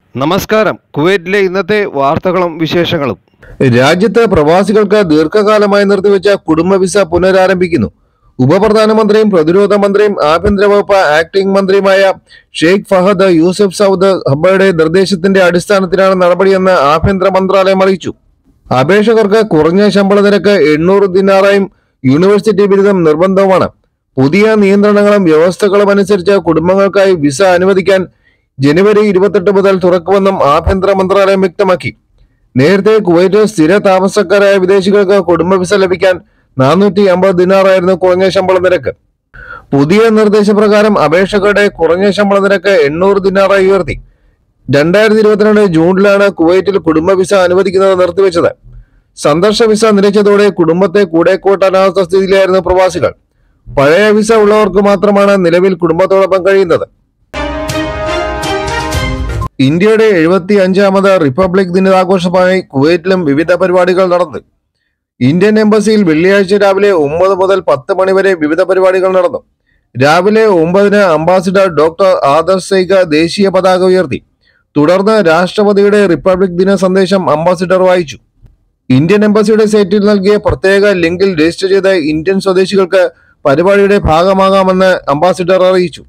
നമസ്കാരം കുവൈറ്റിലെ ഇന്നത്തെ വാർത്തകളും വിശേഷങ്ങളും രാജ്യത്ത് പ്രവാസികൾക്ക് ദീർഘകാലമായി നിർത്തിവെച്ച കുടുംബ വിസ പുനരാരംഭിക്കുന്നു ഉപപ്രധാനമന്ത്രിയും പ്രതിരോധ മന്ത്രിയും ആഭ്യന്തര വകുപ്പ് ആക്ടിംഗ് മന്ത്രിയുമായ ഷെയ്ഖ് ഫഹദ് യൂസഫ് സൗദ് ഹബ്ബയുടെ നിർദ്ദേശത്തിന്റെ അടിസ്ഥാനത്തിലാണ് നടപടിയെന്ന് ആഭ്യന്തര മന്ത്രാലയം അറിയിച്ചു അപേക്ഷകർക്ക് കുറഞ്ഞ ശമ്പള നിരക്ക് എണ്ണൂറ് ദിനാറായും യൂണിവേഴ്സിറ്റി ബിരുദം നിർബന്ധവുമാണ് പുതിയ നിയന്ത്രണങ്ങളും വ്യവസ്ഥകളും അനുസരിച്ച് കുടുംബങ്ങൾക്കായി വിസ അനുവദിക്കാൻ ജനുവരി ഇരുപത്തെട്ട് മുതൽ തുറക്കുമെന്നും ആഭ്യന്തര മന്ത്രാലയം വ്യക്തമാക്കി നേരത്തെ കുവൈറ്റ് സ്ഥിര താമസക്കാരായ വിദേശികൾക്ക് കുടുംബ വിസ ലഭിക്കാൻ നാനൂറ്റി അമ്പത് ദിനാറായിരുന്നു കുറഞ്ഞ ശമ്പള നിരക്ക് പുതിയ നിർദ്ദേശപ്രകാരം അപേക്ഷകരുടെ കുറഞ്ഞ ശമ്പള നിരക്ക് എണ്ണൂറ് ദിനാറായി ഉയർത്തി രണ്ടായിരത്തി ഇരുപത്തിരണ്ട് ജൂണിലാണ് കുവൈറ്റിൽ കുടുംബ വിസ അനുവദിക്കുന്നത് നിർത്തിവെച്ചത് സന്ദർശ വിസ നിലച്ചതോടെ കുടുംബത്തെ കൂടെ കൂട്ടാനാവാത്ത സ്ഥിതിയിലായിരുന്നു പ്രവാസികൾ പഴയ വിസ ഉള്ളവർക്ക് മാത്രമാണ് നിലവിൽ കുടുംബത്തോടൊപ്പം കഴിയുന്നത് ഇന്ത്യയുടെ എഴുപത്തി അഞ്ചാമത് റിപ്പബ്ലിക് ദിനാഘോഷമായി കുവൈറ്റിലും വിവിധ പരിപാടികൾ നടന്നു ഇന്ത്യൻ എംബസിയിൽ വെള്ളിയാഴ്ച രാവിലെ ഒമ്പത് മുതൽ പത്ത് മണിവരെ വിവിധ പരിപാടികൾ നടന്നു രാവിലെ ഒമ്പതിന് അംബാസിഡർ ഡോക്ടർ ആദർശ് സൈഗ ദേശീയ പതാക ഉയർത്തി തുടർന്ന് രാഷ്ട്രപതിയുടെ റിപ്പബ്ലിക് ദിന സന്ദേശം അംബാസിഡർ വായിച്ചു ഇന്ത്യൻ എംബസിയുടെ സൈറ്റിൽ നൽകിയ പ്രത്യേക ലിങ്കിൽ രജിസ്റ്റർ ചെയ്ത ഇന്ത്യൻ സ്വദേശികൾക്ക് പരിപാടിയുടെ ഭാഗമാകാമെന്ന് അംബാസിഡർ അറിയിച്ചു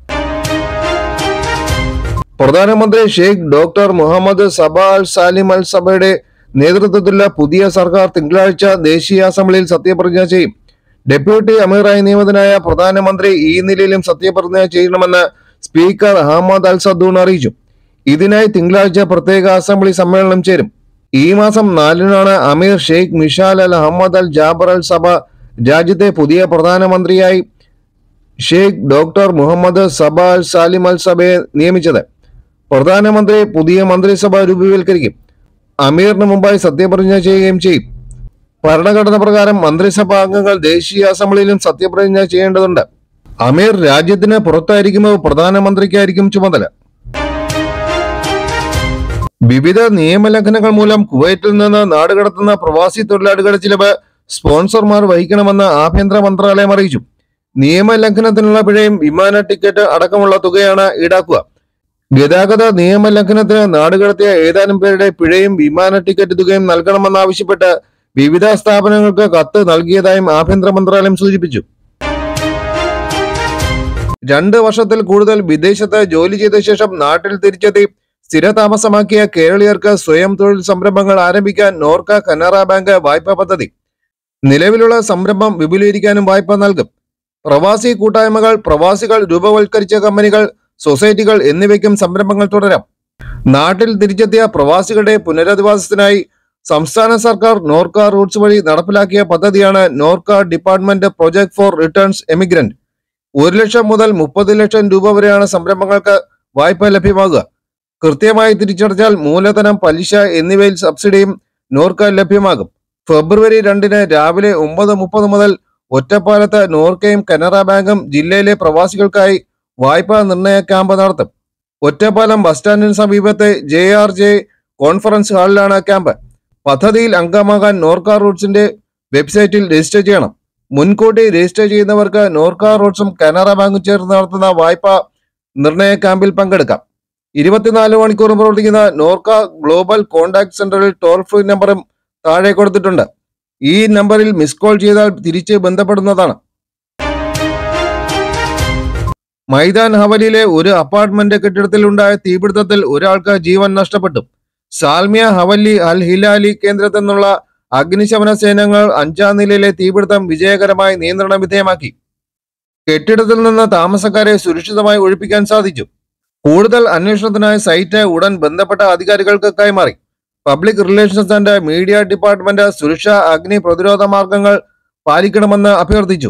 പ്രധാനമന്ത്രി Sheikh doctor Mohammad Sabah Al Salim Al സബയുടെ നേതൃത്വത്തിലുള്ള പുതിയ സർക്കാർ തിങ്കളാഴ്ച ദേശീയ അസംബ്ലിയിൽ സത്യപ്രതിജ്ഞ ചെയ്യും ഡെപ്യൂട്ടി അമീറായി നിയമിതനായ പ്രധാനമന്ത്രി ഈ നിലയിലും സത്യപ്രതിജ്ഞ ചെയ്യണമെന്ന് സ്പീക്കർ അഹമ്മദ് അൽ സദ്ദൂൺ അറിയിച്ചു ഇതിനായി തിങ്കളാഴ്ച പ്രത്യേക അസംബ്ലി സമ്മേളനം ചേരും ഈ മാസം നാലിനാണ് Amir Sheikh Mishal Al Ahmad Al Jaber Al Sabah രാജ്യത്തെ പുതിയ പ്രധാനമന്ത്രിയായി Sheikh doctor Mohammad Sabah Al Salim Al സബയെ നിയമിച്ചത് പ്രധാനമന്ത്രി പുതിയ മന്ത്രിസഭ രൂപീകരിക്കും അമീറിന് മുമ്പായി സത്യപ്രതിജ്ഞ ചെയ്യുകയും ചെയ്യും ഭരണഘടന പ്രകാരം മന്ത്രിസഭാ അംഗങ്ങൾ ദേശീയ അസംബ്ലിയിലും സത്യപ്രതിജ്ഞ ചെയ്യേണ്ടതുണ്ട് അമീർ രാജ്യത്തിന് പുറത്തായിരിക്കുമ്പോൾ പ്രധാനമന്ത്രിക്കായിരിക്കും ചുമതല വിവിധ നിയമലംഘനങ്ങൾ മൂലം കുവൈറ്റിൽ നിന്ന് നാടുകടത്തുന്ന പ്രവാസി തൊഴിലാളികളുടെ ചിലവ് സ്പോൺസർമാർ വഹിക്കണമെന്ന് ആഭ്യന്തര മന്ത്രാലയം അറിയിച്ചു നിയമലംഘനത്തിനുള്ള പിഴയും വിമാന ടിക്കറ്റ് അടക്കമുള്ള തുകയാണ് ഈടാക്കുക ഗതാഗത നിയമലംഘനത്തിന് നാടുകടത്തിയ ഏതാനും പേരുടെ പിഴയും വിമാന ടിക്കറ്റ് തുകയും നൽകണമെന്നാവശ്യപ്പെട്ട് വിവിധ സ്ഥാപനങ്ങൾക്ക് കത്ത് നൽകിയതായും ആഭ്യന്തര മന്ത്രാലയം സൂചിപ്പിച്ചു രണ്ട് വർഷത്തിൽ കൂടുതൽ വിദേശത്ത് ജോലി ചെയ്ത ശേഷം നാട്ടിൽ തിരിച്ചെത്തി സ്ഥിരതാമസമാക്കിയ കേരളീയർക്ക് സ്വയം തൊഴിൽ സംരംഭങ്ങൾ ആരംഭിക്കാൻ നോർക്ക കനറ ബാങ്ക് വായ്പാ പദ്ധതി നിലവിലുള്ള സംരംഭം വിപുലീകരിക്കാനും വായ്പ നൽകും പ്രവാസി കൂട്ടായ്മകൾ പ്രവാസികൾ രൂപവൽക്കരിച്ച കമ്പനികൾ സൊസൈറ്റികൾ എന്നിവയ്ക്കും സംരംഭങ്ങൾ തുടരാം നാട്ടിൽ തിരിച്ചെത്തിയ പ്രവാസികളുടെ പുനരധിവാസത്തിനായി സംസ്ഥാന സർക്കാർ നോർക്ക റൂട്ട്സ് വഴി നടപ്പിലാക്കിയ പദ്ധതിയാണ് NORKA department project for returns emigrant ഒരു ലക്ഷം മുതൽ മുപ്പത് ലക്ഷം രൂപ വരെയാണ് സംരംഭങ്ങൾക്ക് വായ്പ ലഭ്യമാകുക കൃത്യമായി തിരിച്ചടച്ചാൽ മൂലധനം പലിശ എന്നിവയിൽ സബ്സിഡിയും നോർക്ക ലഭ്യമാകും ഫെബ്രുവരി രണ്ടിന് രാവിലെ ഒമ്പത് മുപ്പത് മുതൽ ഒറ്റപ്പാലത്ത് നോർക്കയും കനറ ബാങ്കും ജില്ലയിലെ പ്രവാസികൾക്കായി വായ്പാ നിർണയ ക്യാമ്പ് നടത്തും ഒറ്റപ്പാലം ബസ് സ്റ്റാൻഡിന് സമീപത്തെ ജെ ആർ ജെ കോൺഫറൻസ് ഹാളിലാണ് ക്യാമ്പ് പദ്ധതിയിൽ അംഗമാകാൻ നോർക്ക റൂട്ട്സിന്റെ വെബ്സൈറ്റിൽ രജിസ്റ്റർ ചെയ്യണം മുൻകൂട്ടി രജിസ്റ്റർ ചെയ്യുന്നവർക്ക് നോർക്ക റൂട്ട്സും കനറ ബാങ്കും ചേർന്ന് നടത്തുന്ന വായ്പ നിർണയ ക്യാമ്പിൽ പങ്കെടുക്കാം ഇരുപത്തിനാല് മണിക്കൂർ പ്രവർത്തിക്കുന്ന നോർക്ക ഗ്ലോബൽ കോൺടാക്ട് സെന്ററിൽ ടോൾ ഫ്രീ നമ്പറും താഴെ കൊടുത്തിട്ടുണ്ട് ഈ നമ്പറിൽ മിസ് കോൾ ചെയ്താൽ തിരിച്ച് ബന്ധപ്പെടുന്നതാണ് മൈതാൻ ഹവലിയിലെ ഒരു അപ്പാർട്ട്മെന്റ് കെട്ടിടത്തിൽ ഉണ്ടായ തീപിടുത്തത്തിൽ ഒരാൾക്ക് ജീവൻ നഷ്ടപ്പെട്ടു സാൽമിയ ഹവല്ലി അൽ ഹിലാലി കേന്ദ്രത്തിൽ നിന്നുള്ള അഗ്നിശമന സേനകൾ അഞ്ചാം നിലയിലെ തീപിടുത്തം വിജയകരമായി നിയന്ത്രണ വിധേയമാക്കി കെട്ടിടത്തിൽ നിന്ന് താമസക്കാരെ സുരക്ഷിതമായി ഒഴിപ്പിക്കാൻ സാധിച്ചു കൂടുതൽ അന്വേഷണത്തിനായി സൈറ്റ് ഉടൻ ബന്ധപ്പെട്ട അധികാരികൾക്ക് കൈമാറി public relations and media department സുരക്ഷാ അഗ്നി പ്രതിരോധ മാർഗങ്ങൾ പാലിക്കണമെന്ന് അഭ്യർത്ഥിച്ചു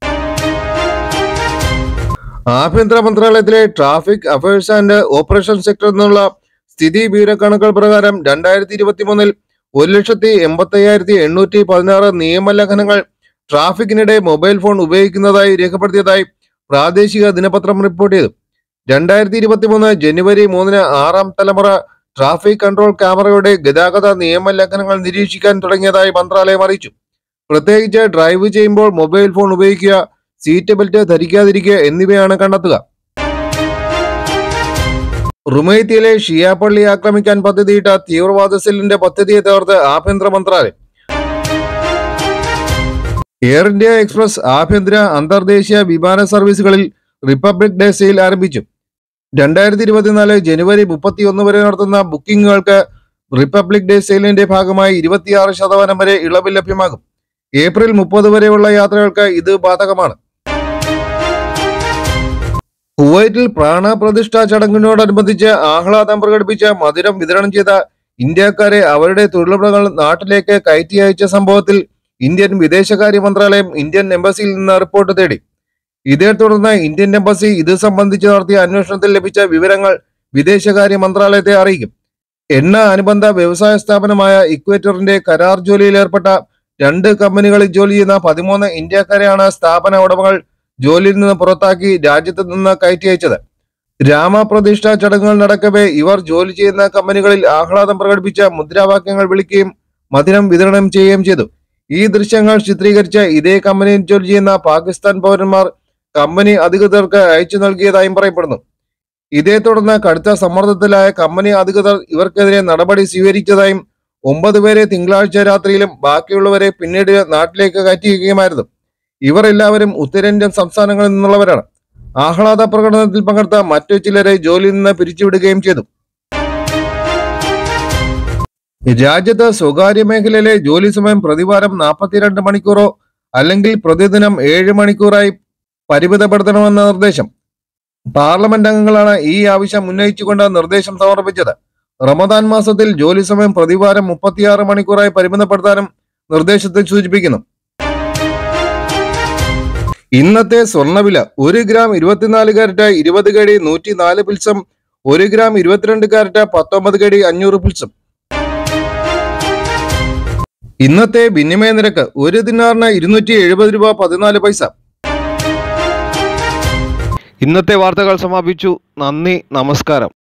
ആഭ്യന്തര മന്ത്രാലയത്തിലെ ട്രാഫിക് അഫയേഴ്സ് ആൻഡ് ഓപ്പറേഷൻ സെക്ടറിൽ നിന്നുള്ള സ്ഥിതി വിവരക്കണക്കുകൾ പ്രകാരം രണ്ടായിരത്തി ഇരുപത്തി മൂന്നിൽ ഒരു ലക്ഷത്തി എൺപത്തി അയ്യായിരത്തി എണ്ണൂറ്റി പതിനാറ് നിയമലംഘനങ്ങൾ ട്രാഫിക്കിനിടെ മൊബൈൽ ഫോൺ ഉപയോഗിക്കുന്നതായി രേഖപ്പെടുത്തിയതായി പ്രാദേശിക ദിനപത്രം റിപ്പോർട്ട് ചെയ്തു രണ്ടായിരത്തി ഇരുപത്തി മൂന്ന് ജനുവരി മൂന്നിന് ആറാം തലമുറ ട്രാഫിക് കൺട്രോൾ ക്യാമറയുടെ ഗതാഗത നിയമലംഘനങ്ങൾ നിരീക്ഷിക്കാൻ തുടങ്ങിയതായി മന്ത്രാലയം അറിയിച്ചു പ്രത്യേകിച്ച് ഡ്രൈവ് ചെയ്യുമ്പോൾ മൊബൈൽ ഫോൺ ഉപയോഗിക്കുക സീറ്റ് ബെൽറ്റ് ധരിക്കാതിരിക്കുക എന്നിവയാണ് കണ്ടെത്തുക റുമൈത്തിയിലെ ഷിയ പള്ളി ആക്രമിക്കാൻ പദ്ധതിയിട്ട തീവ്രവാദ സെല്ലിന്റെ പദ്ധതിയെ തകർത്ത് ആഭ്യന്തര മന്ത്രാലയം എയർ ഇന്ത്യ എക്സ്പ്രസ് ആഭ്യന്തര അന്തർദേശീയ വിമാന സർവീസുകളിൽ റിപ്പബ്ലിക് ഡേ സെയിൽ ആരംഭിച്ചു രണ്ടായിരത്തി ഇരുപത്തിനാല് ജനുവരി മുപ്പത്തിയൊന്ന് വരെ നടത്തുന്ന ബുക്കിംഗുകൾക്ക് റിപ്പബ്ലിക് ഡേ സെയിലിന്റെ ഭാഗമായി ഇരുപത്തിയാറ് ശതമാനം വരെ ഇളവ് ലഭ്യമാകും ഏപ്രിൽ മുപ്പത് വരെയുള്ള യാത്രകൾക്ക് ഇത് ബാധകമാണ് കുവൈറ്റിൽ പ്രാണപ്രതിഷ്ഠാ ചടങ്ങിനോടനുബന്ധിച്ച് ആഹ്ലാദം പ്രകടിപ്പിച്ച മധുരം വിതരണം ചെയ്ത ഇന്ത്യക്കാരെ അവരുടെ തൊഴിലുടമകൾ നാട്ടിലേക്ക് കയറ്റി അയച്ച സംഭവത്തിൽ ഇന്ത്യൻ വിദേശകാര്യ മന്ത്രാലയം ഇന്ത്യൻ എംബസിയിൽ നിന്ന് റിപ്പോർട്ട് തേടി ഇതേ തുടർന്ന് ഇന്ത്യൻ എംബസി ഇത് സംബന്ധിച്ച് നടത്തിയ അന്വേഷണത്തിൽ ലഭിച്ച വിവരങ്ങൾ വിദേശകാര്യ മന്ത്രാലയത്തെ അറിയിക്കും എണ്ണ അനുബന്ധ വ്യവസായ സ്ഥാപനമായ ഇക്വേറ്ററിന്റെ കരാർ ജോലിയിൽ ഏർപ്പെട്ട രണ്ട് കമ്പനികളിൽ ജോലി ചെയ്യുന്ന പതിമൂന്ന് ഇന്ത്യക്കാരെയാണ് സ്ഥാപന ഉടമകൾ ജോലിയിൽ നിന്ന് പുറത്താക്കി രാജ്യത്ത് നിന്ന് കയറ്റി അയച്ചത് രാമപ്രതിഷ്ഠാ ചടങ്ങുകൾ നടക്കവേ ഇവർ ജോലി ചെയ്യുന്ന കമ്പനികളിൽ ആഹ്ലാദം പ്രകടിപ്പിച്ച മുദ്രാവാക്യങ്ങൾ വിളിക്കുകയും മധുരം വിതരണം ചെയ്യുകയും ചെയ്തു ഈ ദൃശ്യങ്ങൾ ചിത്രീകരിച്ച ഇതേ കമ്പനിയിൽ ജോലി ചെയ്യുന്ന പാകിസ്ഥാൻ പൗരന്മാർ കമ്പനി അധികൃതർക്ക് അയച്ചു നൽകിയതായും പറയപ്പെടുന്നു ഇതേ തുടർന്ന് കടുത്ത സമ്മർദ്ദത്തിലായ കമ്പനി അധികൃതർ ഇവർക്കെതിരെ നടപടി സ്വീകരിച്ചതായും ഒമ്പത് പേരെ തിങ്കളാഴ്ച രാത്രിയിലും ബാക്കിയുള്ളവരെ പിന്നീട് നാട്ടിലേക്ക് കയറ്റിയിരിക്കുകയുമായിരുന്നു ഇവർ എല്ലാവരും ഉത്തരേന്ത്യൻ സംസ്ഥാനങ്ങളിൽ നിന്നുള്ളവരാണ് ആഹ്ലാദ പ്രകടനത്തിൽ പങ്കെടുത്ത മറ്റു ചിലരെ ജോലിയിൽ നിന്ന് പിരിച്ചുവിടുകയും ചെയ്തു രാജ്യത്ത് സ്വകാര്യ മേഖലയിലെ ജോലി സമയം പ്രതിവാരം നാൽപ്പത്തിരണ്ട് മണിക്കൂറോ അല്ലെങ്കിൽ പ്രതിദിനം ഏഴ് മണിക്കൂറായി പരിമിതപ്പെടുത്തണമെന്ന നിർദ്ദേശം പാർലമെന്റ് അംഗങ്ങളാണ് ഈ ആവശ്യം ഉന്നയിച്ചുകൊണ്ട് നിർദ്ദേശം സമർപ്പിച്ചത് റമദാൻ മാസത്തിൽ ജോലി സമയം പ്രതിവാരം മുപ്പത്തിയാറ് മണിക്കൂറായി പരിമിതപ്പെടുത്താനും നിർദ്ദേശത്തിൽ സൂചിപ്പിക്കുന്നു ഇന്നത്തെ സ്വർണ്ണവില ഒരു ഗ്രാം ഇരുപത്തിനാല് കാരറ്റ് ഇരുപത് കടി നൂറ്റി നാല് പിൽസം ഒരു ഗ്രാം ഇരുപത്തിരണ്ട് കാരറ്റ് പത്തൊമ്പത് കടി അഞ്ഞൂറ് പിൽസം ഇന്നത്തെ വിനിമയ നിരക്ക് ഒരു ദിനാറിന് ഇരുന്നൂറ്റി എഴുപത് രൂപ പതിനാല് പൈസ ഇന്നത്തെ വാർത്തകൾ സമാപിച്ചു നന്ദി നമസ്കാരം